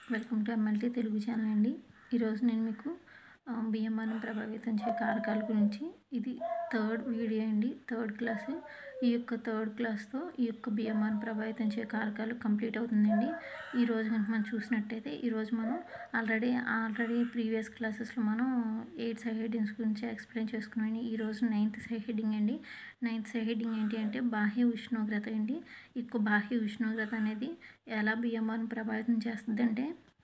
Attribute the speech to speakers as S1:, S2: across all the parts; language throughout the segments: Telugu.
S1: welcome to MLT Telugu channel అండి ఈరోజు నేను మీకు ఆ, బియ్యమాన్ని ప్రభావితం చే కారకాల గురించి ఇది థర్డ్ వీడియో అండి థర్డ్ క్లాస్ ఈ యొక్క థర్డ్ క్లాస్తో ఈ యొక్క బియ్యమాన్ని ప్రభావితం చే కారకాలు కంప్లీట్ అవుతుందండి ఈ రోజు కనుక మనం చూసినట్టయితే ఈరోజు మనం ఆల్రెడీ ఆల్రెడీ ప్రీవియస్ క్లాసెస్లో మనం ఎయిట్ సై హెడ్డింగ్స్ గురించి ఎక్స్ప్లెయిన్ చేసుకున్నాం ఈ రోజు నైన్త్ సై హెడ్డింగ్ అండి నైన్త్ సై హెడ్డింగ్ ఏంటి అంటే బాహ్య ఉష్ణోగ్రత అండి ఈ యొక్క బాహ్య ఉష్ణోగ్రత అనేది ఎలా బియ్యమాన్ని ప్రభావితం చేస్తుంది అంటే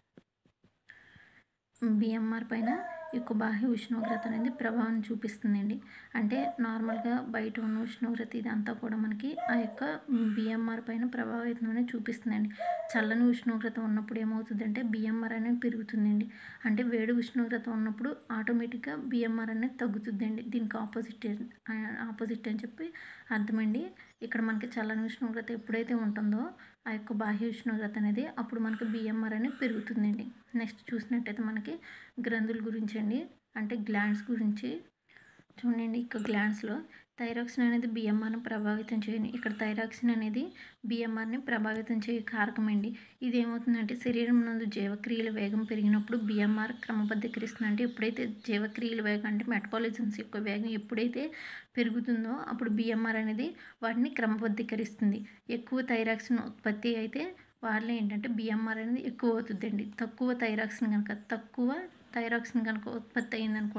S1: బిఎంఆర్ పైన ఈ యొక్క బాహ్య ఉష్ణోగ్రత అనేది ప్రభావం చూపిస్తుందండి అంటే నార్మల్గా బయట ఉన్న ఉష్ణోగ్రత ఇదంతా కూడా మనకి ఆ యొక్క బిఎంఆర్ పైన ప్రభావితం అనేది చూపిస్తుందండి చల్లని ఉష్ణోగ్రత ఉన్నప్పుడు ఏమవుతుందంటే బిఎంఆర్ అనేది పెరుగుతుందండి అంటే వేడి ఉష్ణోగ్రత ఉన్నప్పుడు ఆటోమేటిక్గా బిఎంఆర్ అనేది తగ్గుతుందండి దీనికి ఆపోజిట్ ఆపోజిట్ అని చెప్పి అర్థమండి ఇక్కడ మనకి చల్లని ఉష్ణోగ్రత ఎప్పుడైతే ఉంటుందో ఆ యొక్క బాహ్య ఉష్ణోగ్రత అనేది అప్పుడు మనకి బిఎంఆర్ అనేది పెరుగుతుందండి నెక్స్ట్ చూసినట్టయితే మనకి గ్రంథుల గురించి అండి అంటే గ్లాండ్స్ గురించి చూడండి ఇక గ్లాండ్స్లో థైరాక్సిన్ అనేది బిఎంఆర్ని ప్రభావితం చేయని ఇక్కడ థైరాక్సిన్ అనేది బిఎంఆర్ని ప్రభావితం చేయ కారకం అండి ఇది ఏమవుతుందంటే శరీరం నందు జీవక్రియల వేగం పెరిగినప్పుడు బిఎంఆర్ క్రమబద్ధీకరిస్తుంది అంటే ఎప్పుడైతే జీవక్రియల వేగం అంటే మెటబాలిజమ్స్ యొక్క వేగం ఎప్పుడైతే పెరుగుతుందో అప్పుడు బిఎంఆర్ అనేది వాటిని క్రమబద్ధీకరిస్తుంది ఎక్కువ థైరాక్సిన్ ఉత్పత్తి అయితే వాళ్ళలో ఏంటంటే బిఎంఆర్ అనేది ఎక్కువ అవుతుందండి తక్కువ థైరాక్సిన్ కనుక తక్కువ థైరాక్సిన్ కనుక ఉత్పత్తి అయిందనుకోండి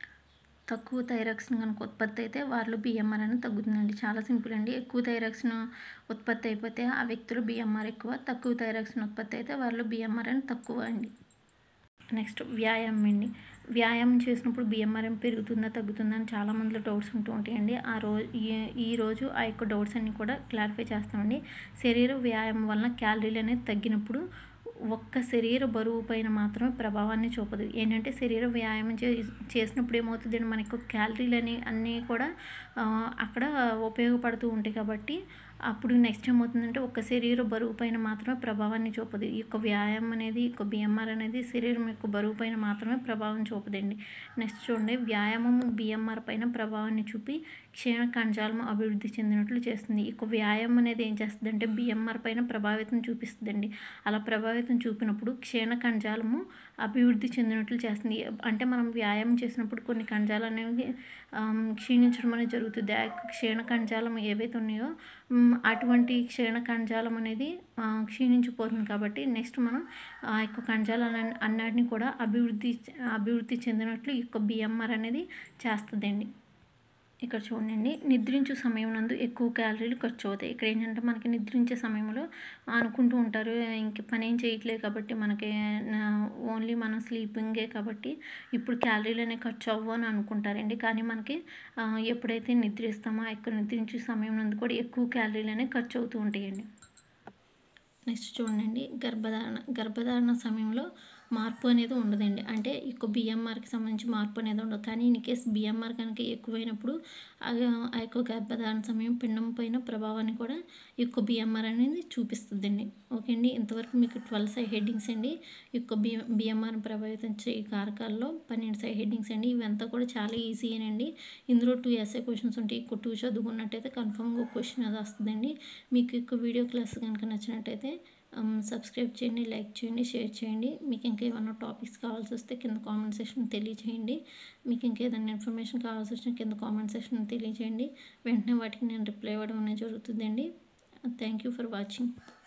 S1: తక్కువ థైరాక్సిన్ కనుక ఉత్పత్తి అయితే వారిలో బిఎంఆర్ అనేది తగ్గుతుందండి చాలా సింపుల్ అండి ఎక్కువ థైరాక్సిన్ ఉత్పత్తి అయిపోతే ఆ వ్యక్తిలో బిఎంఆర్ ఎక్కువ తక్కువ థైరాక్సిన్ ఉత్పత్తి అయితే వారిలో బిఎంఆర్ అనేది తక్కువ అండి నెక్స్ట్ వ్యాయామం అండి వ్యాయామం చేసినప్పుడు బిఎంఆర్ ఏం పెరుగుతుందా తగ్గుతుందా అని చాలా మందిలో డౌట్స్ ఉంటూ ఉంటాయండి ఆ రోజు ఈ రోజు ఆ యొక్క డౌట్స్ అన్ని కూడా క్లారిఫై చేస్తామండి శరీర వ్యాయామం వలన క్యాలరీలు అనేది తగ్గినప్పుడు ఒక్క శరీర బరువు పైన మాత్రమే ప్రభావాన్ని చూపదు ఏంటంటే శరీర వ్యాయామం చే చేసినప్పుడు ఏమవుతుందండి మనకు క్యాలరీలు అని అన్నీ కూడా ఆ, అక్కడ ఉపయోగపడుతూ ఉంటాయి కాబట్టి అప్పుడు నెక్స్ట్ ఏమవుతుందంటే ఒక్క శరీర బరువు పైన మాత్రమే ప్రభావాన్ని చూపదు ఈ యొక్క వ్యాయామం అనేది ఈ యొక్క బిఎంఆర్ అనేది శరీరం యొక్క బరువు పైన మాత్రమే ప్రభావం చూపదండి నెక్స్ట్ చూడండి వ్యాయామం బిఎంఆర్ పైన ప్రభావాన్ని చూపి క్షీణ కణజాలం అభివృద్ధి చెందినట్లు చేస్తుంది ఈ యొక్క వ్యాయామం అనేది ఏం చేస్తుందంటే బిఎంఆర్ పైన ప్రభావితం చూపిస్తుందండి అలా ప్రభావితం చూపినప్పుడు క్షీణ కణజాలము అభివృద్ధి చెందినట్లు చేస్తుంది అంటే మనం వ్యాయామం చేసినప్పుడు కొన్ని కణజాలు అనేవి ఆమ్, క్షీణించడం అనేది జరుగుతుంది ఆ యొక్క క్షీణ కణజాలం ఏవైతే ఉన్నాయో మ్, అటువంటి క్షీణ కణజాలం అనేది ఆ, క్షీణించిపోతుంది కాబట్టి నెక్స్ట్ మనం ఆ యొక్క కణజాలాన్ని అన్నిటిని కూడా అభివృద్ధి అభివృద్ధి చెందినట్లు ఈ యొక్క బిఎంఆర్ అనేది చేస్తుందండి ఇక్కడ చూడండి నిద్రించు సమయం నందు ఎక్కువ క్యాలరీలు ఖర్చు అవుతాయి ఇక్కడ ఏంటంటే మనకి నిద్రించే సమయంలో అనుకుంటూ ఉంటారు ఇంక పని ఏం చేయట్లేదు కాబట్టి మనకి ఓన్లీ మనం స్లీపింగే కాబట్టి ఇప్పుడు క్యాలరీలు అనేవి ఖర్చు అవ్వు అని అనుకుంటారండి కానీ మనకి ఆ, ఎప్పుడైతే నిద్రిస్తామో ఆ యొక్క నిద్రించే సమయం నందు కూడా ఎక్కువ క్యాలరీలు అనేవి ఖర్చు అవుతూ ఉంటాయండి నెక్స్ట్ చూడండి గర్భధారణ గర్భధారణ సమయంలో మార్పు అనేది ఉండదండి అంటే ఇక బిఎంఆర్కి సంబంధించి మార్పు అనేది ఉండదు కానీ ఇన్ కేస్ బిఎంఆర్ కనుక ఎక్కువైనప్పుడు ఆ ఆ యొక్క గర్భధారణ సమయం పిండం పైన ప్రభావాన్ని కూడా ఈ యొక్క బిఎంఆర్ అనేది చూపిస్తుందండి ఓకే అండి ఇంతవరకు మీకు ట్వెల్వ్ సై హెడ్డింగ్స్ అండి ఈ యొక్క బి బిఎంఆర్ని ప్రభావితం చేయ కారకాల్లో పన్నెండు సై హెడ్డింగ్స్ అండి ఇవంతా కూడా చాలా ఈజీయేనండి ఇందులో టూ ఎస్ఏ క్వశ్చన్స్ ఉంటాయి ఎక్కువ టూ చదువుకున్నట్టయితే కన్ఫామ్గా ఒక క్వశ్చన్ అది వస్తుందండి మీకు ఈ వీడియో క్లాస్ కనుక నచ్చినట్టయితే um, సబ్స్క్రైబ్ చేయండి లైక్ చేయండి షేర్ చేయండి మీకు ఇంకా ఏమైనా టాపిక్స్ కావాల్సి వస్తే కింద కామెంట్ సెక్షన్ తెలియచేయండి మీకు ఇంకా ఏదైనా ఇన్ఫర్మేషన్ కావాల్సి వచ్చినా కింద కామెంట్ సెక్షన్ తెలియచేయండి వెంటనే వాటికి నేను రిప్లై ఇవ్వడం అనేది జరుగుతుందండి థ్యాంక్ యూ ఫర్ వాచింగ్